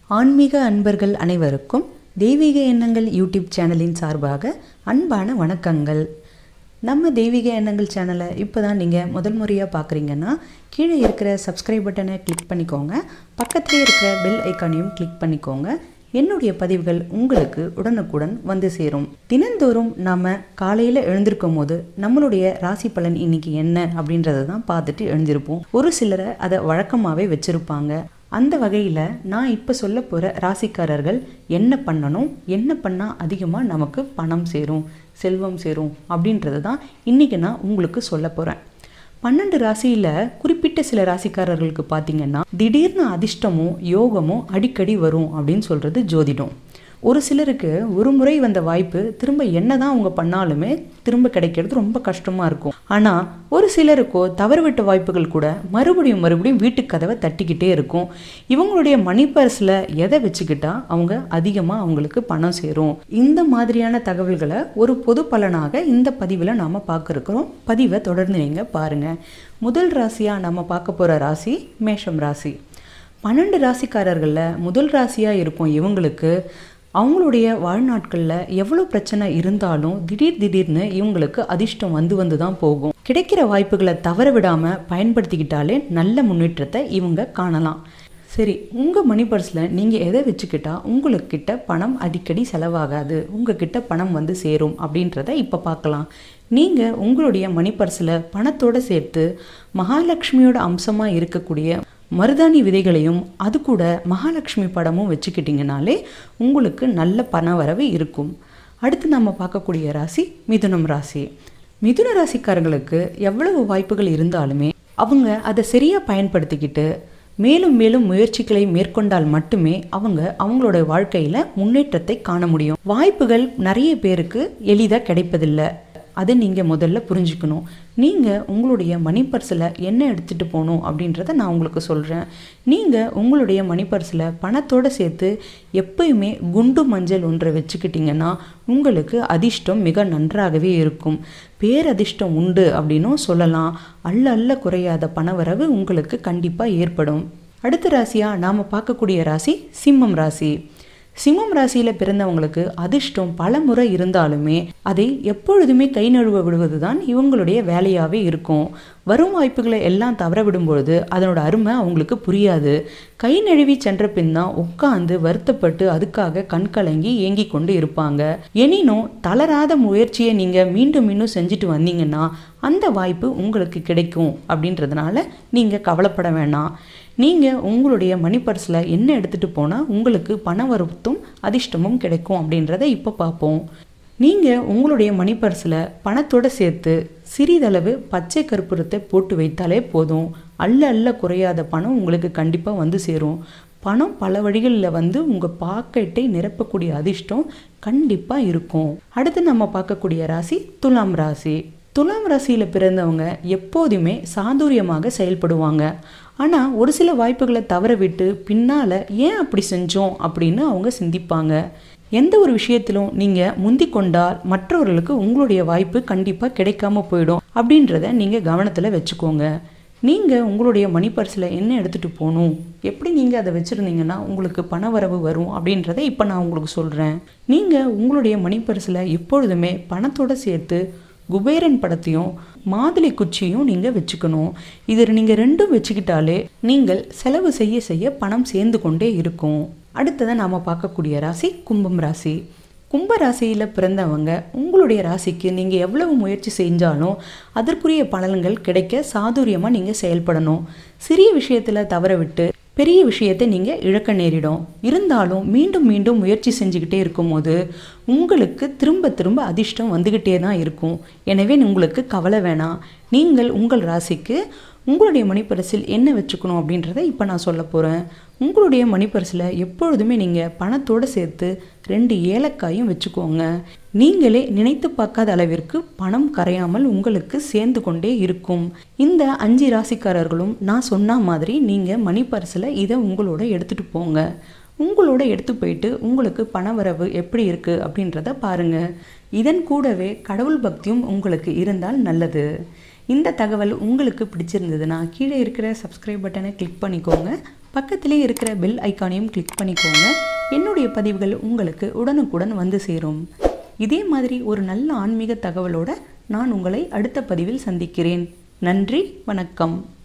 ஆன்மீக அன்பர்கள் அனைவருக்கும் தெய்வீக எண்ணங்கள் யூடியூப் சேனலின் சார்பாக அன்பான வணக்கங்கள் நம்ம தெய்வீக எண்ணங்கள் சேனலை இப்போ தான் நீங்கள் முதல் முறையாக பார்க்குறீங்கன்னா கீழே இருக்கிற சப்ஸ்கிரைப் பட்டனை கிளிக் பண்ணிக்கோங்க பக்கத்துலேயே இருக்கிற பெல் ஐக்கானையும் கிளிக் பண்ணிக்கோங்க என்னுடைய பதிவுகள் உங்களுக்கு உடனுக்குடன் வந்து சேரும் தினந்தோறும் நாம் காலையில் எழுந்திருக்கும் போது நம்மளுடைய ராசி பலன் இன்னைக்கு என்ன அப்படின்றத தான் பார்த்துட்டு எழுந்திருப்போம் ஒரு சிலரை அதை வழக்கமாகவே வச்சுருப்பாங்க அந்த வகையில் நான் இப்போ சொல்ல போகிற ராசிக்காரர்கள் என்ன பண்ணணும் என்ன பண்ணால் அதிகமாக நமக்கு பணம் சேரும் செல்வம் சேரும் அப்படின்றது தான் இன்றைக்கி நான் உங்களுக்கு சொல்ல போகிறேன் பன்னெண்டு ராசியில் குறிப்பிட்ட சில ராசிக்காரர்களுக்கு பார்த்தீங்கன்னா திடீர்னு அதிர்ஷ்டமும் யோகமும் அடிக்கடி வரும் அப்படின்னு சொல்கிறது ஜோதிடம் ஒரு சிலருக்கு ஒரு முறை வந்த வாய்ப்பு திரும்ப என்னதான் அவங்க பண்ணாலுமே திரும்ப கிடைக்கிறது ரொம்ப கஷ்டமாக இருக்கும் ஆனால் ஒரு சிலருக்கோ தவறுவிட்ட வாய்ப்புகள் கூட மறுபடியும் மறுபடியும் வீட்டு கதவை தட்டிக்கிட்டே இருக்கும் இவங்களுடைய மணி பர்ஸில் எதை வச்சுக்கிட்டா அவங்க அதிகமாக அவங்களுக்கு பணம் சேரும் இந்த மாதிரியான தகவல்களை ஒரு பொது பலனாக இந்த பதிவில் நாம் பார்க்க இருக்கிறோம் பதிவை தொடர்ந்து நீங்கள் பாருங்கள் முதல் ராசியாக நம்ம பார்க்க போகிற ராசி மேஷம் ராசி பன்னெண்டு ராசிக்காரர்களில் முதல் ராசியாக இருக்கும் இவங்களுக்கு அவங்களுடைய வாழ்நாட்களில் எவ்வளோ பிரச்சனை இருந்தாலும் திடீர் திடீர்னு இவங்களுக்கு அதிர்ஷ்டம் வந்து வந்து தான் போகும் கிடைக்கிற வாய்ப்புகளை தவற விடாமல் பயன்படுத்திக்கிட்டாலே நல்ல முன்னேற்றத்தை இவங்க காணலாம் சரி உங்கள் மணி பர்ஸில் நீங்கள் எதை வச்சுக்கிட்டா உங்களுக்கிட்ட பணம் அடிக்கடி செலவாகாது உங்ககிட்ட பணம் வந்து சேரும் அப்படின்றத இப்போ பார்க்கலாம் நீங்கள் உங்களுடைய மணி பர்ஸில் பணத்தோடு சேர்த்து மகாலட்சுமியோட அம்சமாக இருக்கக்கூடிய மருதாணி விதைகளையும் அது கூட மகாலட்சுமி படமும் வச்சுக்கிட்டிங்கனாலே உங்களுக்கு நல்ல பண வரவு இருக்கும் அடுத்து நம்ம பார்க்கக்கூடிய ராசி மிதுனம் ராசி மிதுன ராசிக்காரங்களுக்கு எவ்வளவு வாய்ப்புகள் இருந்தாலுமே அவங்க அதை சரியாக பயன்படுத்திக்கிட்டு மேலும் மேலும் முயற்சிகளை மேற்கொண்டால் மட்டுமே அவங்க அவங்களோட வாழ்க்கையில் முன்னேற்றத்தை காண முடியும் வாய்ப்புகள் நிறைய பேருக்கு எளிதாக கிடைப்பதில்லை அதை நீங்கள் முதல்ல புரிஞ்சுக்கணும் நீங்கள் உங்களுடைய மணி பர்ஸில் என்ன எடுத்துகிட்டு போகணும் அப்படின்றத நான் உங்களுக்கு சொல்கிறேன் நீங்கள் உங்களுடைய மணி பர்ஸில் பணத்தோடு சேர்த்து எப்பயுமே குண்டு மஞ்சள் ஒன்றை வச்சுக்கிட்டிங்கன்னா உங்களுக்கு அதிர்ஷ்டம் மிக நன்றாகவே இருக்கும் பேரதிர்ஷ்டம் உண்டு அப்படின்னும் சொல்லலாம் அல்ல அல்ல குறையாத பணவரவு உங்களுக்கு கண்டிப்பாக ஏற்படும் அடுத்த ராசியாக நாம் பார்க்கக்கூடிய ராசி சிம்மம் ராசி சிம்மம் ராசியில் பிறந்தவங்களுக்கு அதிர்ஷ்டம் பல முறை இருந்தாலுமே அதை எப்பொழுதுமே கை நழுவ விடுவது தான் இவங்களுடைய வேலையாகவே இருக்கும் வரும் வாய்ப்புகளை எல்லாம் தவற விடும்பொழுது அதனோட அருமை அவங்களுக்கு புரியாது கை நழுவி சென்ற பின் தான் உட்காந்து வருத்தப்பட்டு அதுக்காக கண் கலங்கி ஏங்கி கொண்டு இருப்பாங்க எனினும் தளராத முயற்சியை நீங்கள் மீண்டும் மீண்டும் செஞ்சுட்டு வந்தீங்கன்னா அந்த வாய்ப்பு உங்களுக்கு கிடைக்கும் அப்படின்றதுனால நீங்கள் கவலைப்பட வேணாம் நீங்கள் உங்களுடைய மணி பர்ஸில் என்ன எடுத்துகிட்டு போனால் உங்களுக்கு பண வரத்தும் அதிர்ஷ்டமும் கிடைக்கும் அப்படின்றத இப்போ பார்ப்போம் நீங்கள் உங்களுடைய மணி பர்ஸில் பணத்தோடு சேர்த்து சிறிதளவு பச்சை கற்பூரத்தை போட்டு வைத்தாலே போதும் அல்ல அல்ல குறையாத பணம் உங்களுக்கு கண்டிப்பாக வந்து சேரும் பணம் பல வழிகளில் வந்து உங்கள் பாக்கெட்டை நிரப்பக்கூடிய அதிர்ஷ்டம் கண்டிப்பாக இருக்கும் அடுத்து நம்ம பார்க்கக்கூடிய ராசி துலாம் ராசி துலாம் ராசியில் பிறந்தவங்க எப்போதுமே சாதுரியமாக செயல்படுவாங்க ஆனால் ஒரு சில வாய்ப்புகளை தவற விட்டு பின்னால் ஏன் அப்படி செஞ்சோம் அப்படின்னு அவங்க சிந்திப்பாங்க எந்த ஒரு விஷயத்திலும் நீங்கள் முந்தி கொண்டால் மற்றவர்களுக்கு உங்களுடைய வாய்ப்பு கண்டிப்பாக கிடைக்காம போயிடும் அப்படின்றத நீங்கள் கவனத்தில் வச்சுக்கோங்க நீங்கள் உங்களுடைய மணி பர்ஸில் என்ன எடுத்துகிட்டு போகணும் எப்படி நீங்கள் அதை வச்சுருந்தீங்கன்னா உங்களுக்கு பண வரவு வரும் அப்படின்றத இப்போ நான் உங்களுக்கு சொல்கிறேன் நீங்கள் உங்களுடைய மணி பர்ஸில் எப்பொழுதுமே பணத்தோடு சேர்த்து குபேரன் படத்தையும் மாதுளை குச்சியும் நீங்கள் வச்சுக்கணும் இது நீங்கள் ரெண்டும் வச்சுக்கிட்டாலே நீங்கள் செலவு செய்ய செய்ய பணம் சேர்ந்து கொண்டே இருக்கும் அடுத்ததை நாம் பார்க்கக்கூடிய ராசி கும்பம் ராசி கும்ப ராசியில் பிறந்தவங்க உங்களுடைய ராசிக்கு நீங்கள் எவ்வளவு முயற்சி செஞ்சாலும் அதற்குரிய பலன்கள் கிடைக்க சாதுரியமாக நீங்கள் செயல்படணும் சிறிய விஷயத்தில் தவற விட்டு பெரிய விஷயத்தை நீங்கள் இழக்க நேரிடும் இருந்தாலும் மீண்டும் மீண்டும் முயற்சி செஞ்சுக்கிட்டே இருக்கும்போது உங்களுக்கு திரும்ப திரும்ப அதிர்ஷ்டம் வந்துக்கிட்டே தான் இருக்கும் எனவே உங்களுக்கு கவலை வேணாம் நீங்கள் உங்கள் ராசிக்கு உங்களுடைய மணிப்பரிசில் என்ன வச்சுக்கணும் அப்படின்றத இப்போ நான் சொல்ல போகிறேன் உங்களுடைய மணிப்பரிசில் எப்பொழுதுமே நீங்கள் பணத்தோடு சேர்த்து ரெண்டு ஏலக்காயும் வச்சுக்கோங்க நீங்களே நினைத்து பார்க்காத அளவிற்கு பணம் கரையாமல் உங்களுக்கு சேர்ந்து கொண்டே இருக்கும் இந்த அஞ்சு ராசிக்காரர்களும் நான் சொன்ன மாதிரி நீங்கள் மணிப்பரிசில் இதை உங்களோட எடுத்துகிட்டு போங்க உங்களோட எடுத்து போயிட்டு உங்களுக்கு பணவரவு எப்படி இருக்குது அப்படின்றத பாருங்கள் இதன் கூடவே கடவுள் பக்தியும் உங்களுக்கு இருந்தால் நல்லது இந்த தகவல் உங்களுக்கு பிடிச்சிருந்ததுன்னா கீழே இருக்கிற சப்ஸ்கிரைப் பட்டனை கிளிக் பண்ணிக்கோங்க பக்கத்திலே இருக்கிற பெல் ஐக்கானையும் கிளிக் பண்ணிக்கோங்க என்னுடைய பதிவுகள் உங்களுக்கு உடனுக்குடன் வந்து சேரும் இதே மாதிரி ஒரு நல்ல ஆன்மீக தகவலோட நான் உங்களை அடுத்த பதிவில் சந்திக்கிறேன் நன்றி வணக்கம்